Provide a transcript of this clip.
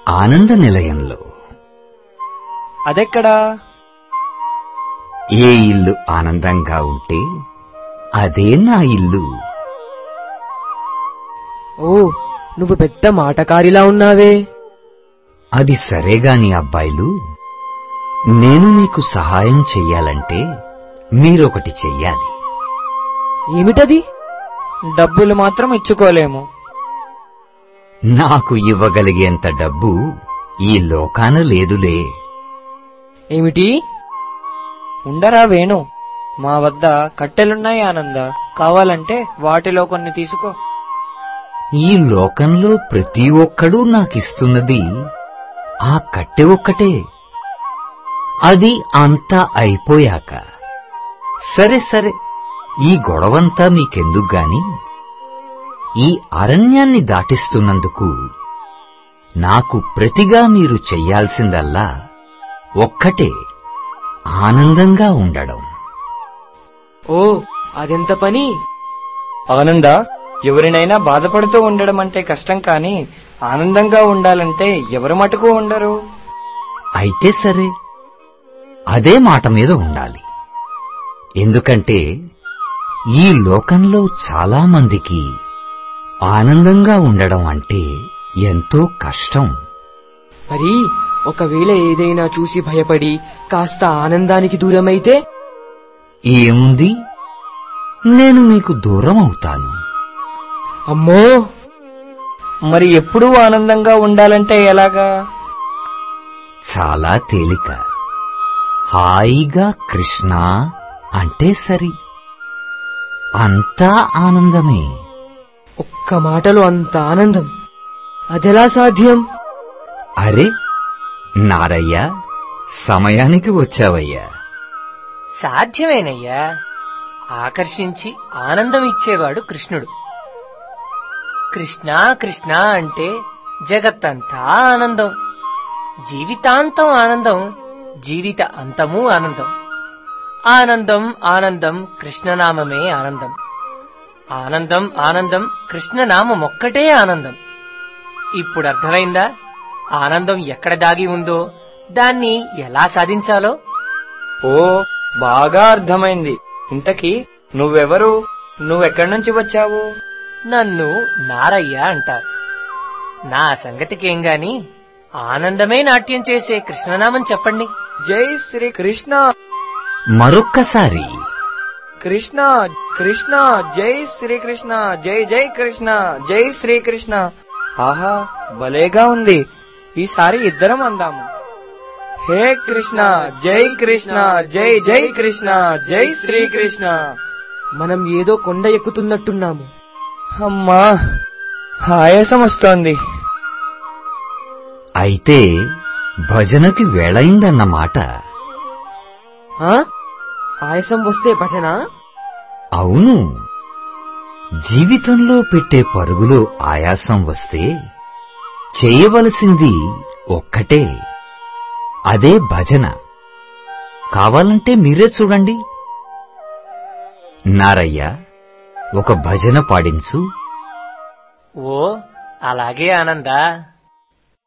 ఆనంద నిలయంలో అదెక్కడా ఏ ఇల్లు ఆనందంగా ఉంటే అదే నా ఇల్లు ఓ నువ్వు పెద్ద మాటకారిలా ఉన్నావే అది సరేగాని అబ్బాయిలు నేను మీకు సహాయం చెయ్యాలంటే మీరొకటి చెయ్యాలి ఏమిటది డబ్బులు మాత్రం ఇచ్చుకోలేము నాకు ఇవ్వగలిగేంత డబ్బు ఈ లోకాన లేదులే ఏమిటి ఉండరా వేణు మా వద్ద కట్టెలున్నాయి ఆనంద కావాలంటే వాటిలో కొన్ని తీసుకో ఈ లోకంలో ప్రతి ఒక్కడూ నాకిస్తున్నది ఆ కట్టె ఒక్కటే అది అంతా అయిపోయాక సరే సరే ఈ గొడవంతా మీకెందుకు గాని ఈ అరణ్యాన్ని దాటిస్తున్నందుకు నాకు ప్రతిగా మీరు చెయ్యాల్సిందల్లా ఒక్కటే ఆనందంగా ఉండడం ఓ అదెంత పని ఆనంద ఎవరినైనా బాధపడుతూ ఉండడం అంటే కష్టం కానీ ఆనందంగా ఉండాలంటే ఎవరు మటుకు ఉండరు అయితే సరే అదే మాట మీద ఉండాలి ఎందుకంటే ఈ లోకంలో చాలా మందికి ఆనందంగా ఉండడం అంటే ఎంతో కష్టం మరి ఒకవేళ ఏదైనా చూసి భయపడి కాస్త ఆనందానికి దూరమైతే ఏముంది నేను మీకు దూరం అవుతాను అమ్మో మరి ఎప్పుడూ ఆనందంగా ఉండాలంటే ఎలాగా చాలా తేలిక హాయిగా కృష్ణ అంటే సరి అంతా ఆనందమే ఒక్క మాటలో అంత ఆనందం అదెలా సాధ్యం అరే నారయ్య సమయానికి వచ్చావయ్యా సాధ్యమేనయ్యా ఆకర్షించి ఆనందం ఇచ్చేవాడు కృష్ణుడు కృష్ణ కృష్ణ అంటే జగత్తంతా ఆనందం జీవితాంతం ఆనందం జీవిత అంతము ఆనందం ఆనందం ఆనందం కృష్ణనామమే ఆనందం ఆనందం ఆనందం కృష్ణనామం ఒక్కటే ఆనందం ఇప్పుడు అర్థమైందా ఆనందం ఎక్కడ దాగి ఉందో దాన్ని ఎలా సాధించాలో ఓ బాగా అర్థమైంది ఇంతకీ నువ్వెవరు నువ్వెక్కడి నుంచి వచ్చావు నన్ను నారయ్య అంటారు నా సంగతికేం గాని ఆనందమే నాట్యం చేసే కృష్ణనామం చెప్పండి జై శ్రీ కృష్ణ మరొక్కసారి కృష్ణ కృష్ణ జై శ్రీకృష్ణ జై జై కృష్ణ జై శ్రీకృష్ణ ఆహా భలేగా ఉంది ఈసారి ఇద్దరం అందాము హే కృష్ణ జై కృష్ణ జై జై కృష్ణ జై శ్రీకృష్ణ మనం ఏదో కొండ ఎక్కుతున్నట్టున్నాము అమ్మా ఆయాసం వస్తోంది అయితే భజనకి వేళయిందన్నమాట ఆ ఆయాసం వస్తే భజన అవును జీవితంలో పెట్టే పరుగులో ఆయాసం వస్తే చేయవలసింది ఒక్కటే అదే భజన కావాలంటే మీరే చూడండి నారయ్య ఒక భజన పాడించు ఓ అలాగే ఆనందా